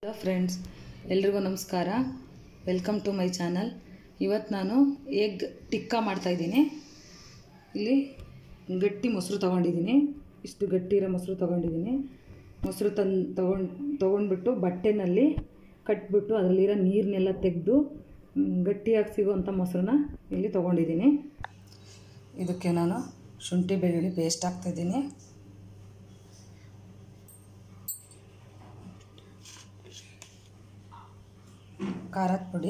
hello friends ಎಲ್ರಿಗೂ ನಮಸ್ಕಾರ welcome to my channel ಇವತ್ತು ನಾನು ಎಗ್ ಟಿಕ್ಕಾ ಮಾಡ್ತಾಯಿದ್ದೀನಿ ಇಲ್ಲಿ ಗಟ್ಟಿ ಮೊಸರು ತೊಗೊಂಡಿದ್ದೀನಿ ಇಷ್ಟು ಗಟ್ಟಿ ಇರೋ ಮೊಸರು ತೊಗೊಂಡಿದ್ದೀನಿ ಮೊಸರು ತಂದು ತೊಗೊಂಡು ತೊಗೊಂಡ್ಬಿಟ್ಟು ಬಟ್ಟೆನಲ್ಲಿ ಕಟ್ಬಿಟ್ಟು ಅದರಲ್ಲಿರೋ ನೀರನ್ನೆಲ್ಲ ತೆಗೆದು ಗಟ್ಟಿಯಾಗಿ ಸಿಗುವಂಥ ಮೊಸರನ್ನ ಇಲ್ಲಿ ತೊಗೊಂಡಿದ್ದೀನಿ ಇದಕ್ಕೆ ನಾನು ಶುಂಠಿ ಬೆಳ್ಳುಳ್ಳಿ ಪೇಸ್ಟ್ ಹಾಕ್ತಾಯಿದ್ದೀನಿ ಖಾರದ ಪುಡಿ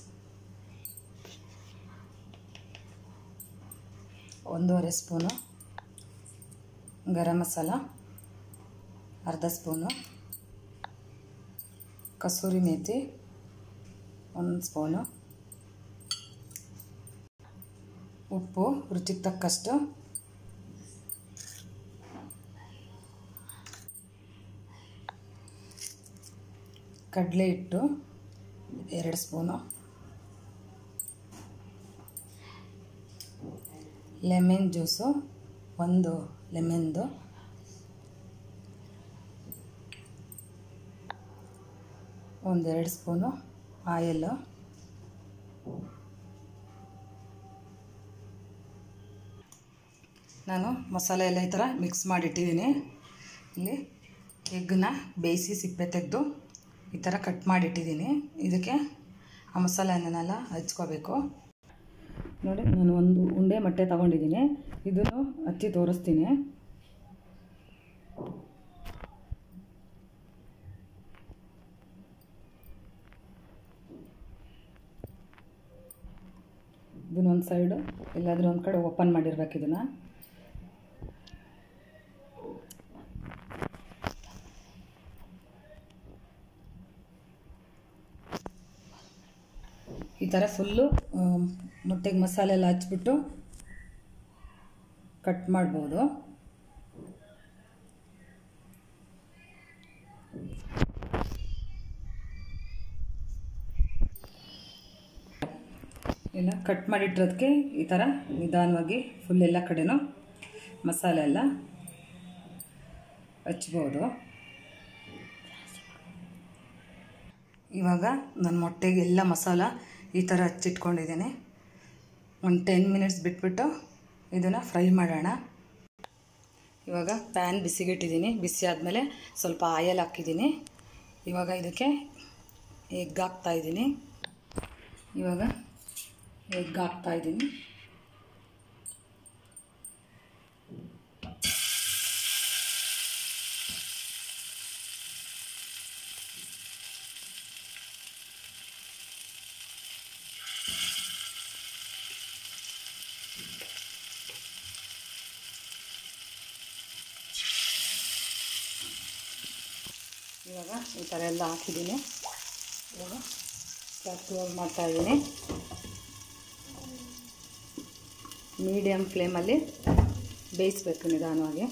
ಒಂದೂವರೆ ಸ್ಪೂನು ಗರಂ ಮಸಾಲ ಅರ್ಧ ಸ್ಪೂನು ಕಸೂರಿ ಮೇಥಿ ಒಂದು ಸ್ಪೂನು ಉಪ್ಪು ರುಚಿಗೆ ತಕ್ಕಷ್ಟು ಕಡಲೆ ಹಿಟ್ಟು ಎರಡು ಸ್ಪೂನು ಲೆಮನ್ ಜ್ಯೂಸು ಒಂದು ಲೆಮನ್ದು ಒಂದೆರಡು ಸ್ಪೂನು ಆಯಲ್ಲು ನಾನು ಮಸಾಲೆ ಎಲ್ಲ ಈ ಥರ ಮಿಕ್ಸ್ ಮಾಡಿಟ್ಟಿದ್ದೀನಿ ಇಲ್ಲಿ ಎಗ್ಗನ್ನ ಬೇಯಿಸಿ ಸಿಪ್ಪೆ ತೆಗೆದು ಈ ಥರ ಕಟ್ ಮಾಡಿಟ್ಟಿದ್ದೀನಿ ಇದಕ್ಕೆ ಆ ಮಸಾಲೆನೆಲ್ಲ ಹಚ್ಕೋಬೇಕು ನೋಡಿ ನಾನು ಒಂದು ಉಂಡೆ ಮೊಟ್ಟೆ ತೊಗೊಂಡಿದ್ದೀನಿ ಇದನ್ನು ಹಚ್ಚಿ ತೋರಿಸ್ತೀನಿ ಇದನ್ನೊಂದು ಸೈಡು ಎಲ್ಲಾದರೂ ಒಂದು ಕಡೆ ಓಪನ್ ಮಾಡಿರ್ಬೇಕು ಇದನ್ನು ಈ ಥರ ಫುಲ್ಲು ಮೊಟ್ಟೆಗೆ ಮಸಾಲೆ ಎಲ್ಲ ಹಚ್ಬಿಟ್ಟು ಕಟ್ ಮಾಡ್ಬೋದು ಎಲ್ಲ ಕಟ್ ಮಾಡಿಟ್ಟಿರೋದಕ್ಕೆ ಈ ಥರ ನಿಧಾನವಾಗಿ ಫುಲ್ ಎಲ್ಲ ಕಡೆನೂ ಮಸಾಲೆ ಎಲ್ಲ ಹಚ್ಬೋದು ಇವಾಗ ನನ್ನ ಮೊಟ್ಟೆಗೆ ಎಲ್ಲ ಮಸಾಲ ಈ ಥರ ಹಚ್ಚಿಟ್ಕೊಂಡಿದ್ದೀನಿ ಒಂದು ಟೆನ್ ಮಿನಿಟ್ಸ್ ಬಿಟ್ಬಿಟ್ಟು ಇದನ್ನು ಫ್ರೈ ಮಾಡೋಣ ಇವಾಗ ಪ್ಯಾನ್ ಬಿಸಿಗಿಟ್ಟಿದ್ದೀನಿ ಬಿಸಿ ಆದಮೇಲೆ ಸ್ವಲ್ಪ ಆಯಲ್ ಹಾಕಿದ್ದೀನಿ ಇವಾಗ ಇದಕ್ಕೆ ಎಗ್ ಹಾಕ್ತಾಯಿದ್ದೀನಿ ಇವಾಗ ಎಗ್ ಹಾಕ್ತಾಯಿದ್ದೀನಿ ಇವಾಗ ಈ ಥರ ಎಲ್ಲ ಹಾಕಿದ್ದೀನಿ ಇವಾಗ ಸ್ಟವ್ ಕ್ಲೋಸ್ ಮಾಡ್ತಾಯಿದ್ದೀನಿ ಮೀಡಿಯಮ್ ಫ್ಲೇಮಲ್ಲಿ ಬೇಯಿಸ್ಬೇಕು ನಿಧಾನವಾಗಿ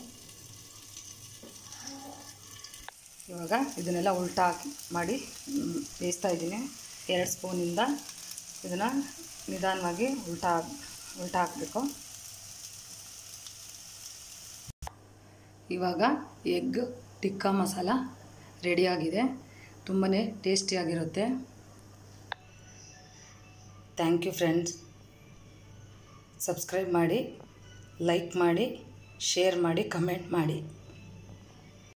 ಇವಾಗ ಇದನ್ನೆಲ್ಲ ಉಲ್ಟಾ ಹಾಕಿ ಮಾಡಿ ಬೇಯಿಸ್ತಾ ಇದ್ದೀನಿ ಎರಡು ಸ್ಪೂನಿಂದ ಇದನ್ನು ನಿಧಾನವಾಗಿ ಉಲ್ಟಾ ಉಲ್ಟಾ ಹಾಕಬೇಕು ಇವಾಗ ಎಗ್ ಟಿಕ್ಕಾ ಮಸಾಲ ರೆಡಿಯಾಗಿದೆ ತುಂಬಾ ಟೇಸ್ಟಿಯಾಗಿರುತ್ತೆ ಥ್ಯಾಂಕ್ ಯು ಫ್ರೆಂಡ್ಸ್ ಸಬ್ಸ್ಕ್ರೈಬ್ ಮಾಡಿ ಲೈಕ್ ಮಾಡಿ ಶೇರ್ ಮಾಡಿ ಕಮೆಂಟ್ ಮಾಡಿ